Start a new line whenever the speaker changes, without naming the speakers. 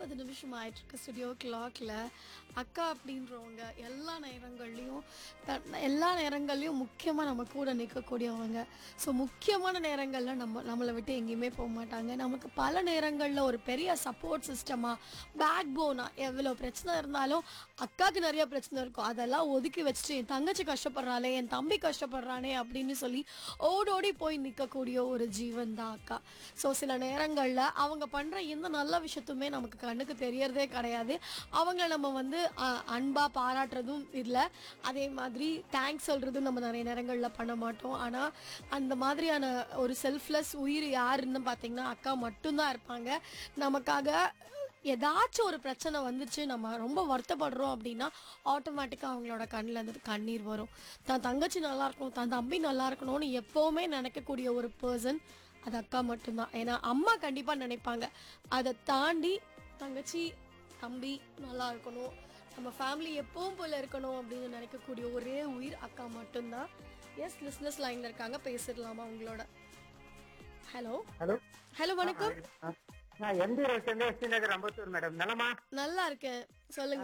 நாற்பது நிமிஷம் ஆயிட்டு இருக்கு ஸ்டுடியோ கிளாக்ல அக்கா அப்படின்றவங்க எல்லா நேரங்கள்லையும் த- எல்லா நேரங்கள்லையும் முக்கியமாக நம்ம கூட நிற்கக்கூடியவங்க ஸோ முக்கியமான நேரங்களில் நம்ம நம்மளை விட்டு எங்கேயுமே போக மாட்டாங்க நமக்கு பல நேரங்களில் ஒரு பெரிய சப்போர்ட் சிஸ்டமாக பேக் போனாக எவ்வளோ பிரச்சனை இருந்தாலும் அக்காவுக்கு நிறைய பிரச்சனை இருக்கும் அதெல்லாம் ஒதுக்கி வச்சுட்டு என் தங்கச்சி கஷ்டப்படுறாளே என் தம்பி கஷ்டப்படுறானே அப்படின்னு சொல்லி ஓடோடி போய் நிற்கக்கூடிய ஒரு ஜீவன் தான் அக்கா ஸோ சில நேரங்களில் அவங்க பண்ணுற எந்த நல்ல விஷயத்துமே நமக்கு கண்ணுக்கு தெரியறதே கிடையாது அவங்கள நம்ம வந்து அஹ், அன்பா பாராட்டுறதும் இல்லை அதே மாதிரி தேங்க்ஸ் சொல்றதும் நம்ம நிறைய நேரங்களில் பண்ண மாட்டோம் ஆனால் அந்த மாதிரியான ஒரு செல்ஃப்லெஸ் உயிர் யாருன்னு பார்த்தீங்கன்னா அக்கா மட்டும்தான் இருப்பாங்க நமக்காக ஏதாச்சும் ஒரு பிரச்சனை வந்துச்சு நம்ம ரொம்ப வருத்தப்படுறோம் அப்படின்னா ஆட்டோமேட்டிக்காக அவங்களோட கண்ணில் இருந்து கண்ணீர் வரும் தான் தங்கச்சி நல்லா இருக்கணும் தான் தம்பி நல்லா இருக்கணும்னு எப்போவுமே நினைக்கக்கூடிய ஒரு பர்சன் அது அக்கா மட்டும்தான் ஏன்னா அம்மா கண்டிப்பாக நினைப்பாங்க அதை தாண்டி தங்கச்சி தம்பி நல்லா இருக்கணும் நம்ம ஃபேமிலி எப்பவும் போல இருக்கணும் அப்படின்னு நினைக்கக்கூடிய ஒரே உயிர் அக்கா மட்டும்தான் எஸ் லிஸ்னஸ் லைன்ல இருக்காங்க பேசிடலாமா உங்களோட ஹலோ
ஹலோ
ஹலோ வணக்கம்
நான் MT road ST Nagar Ambattur madam நலமா
நல்லா இருக்கேன் சொல்லுங்க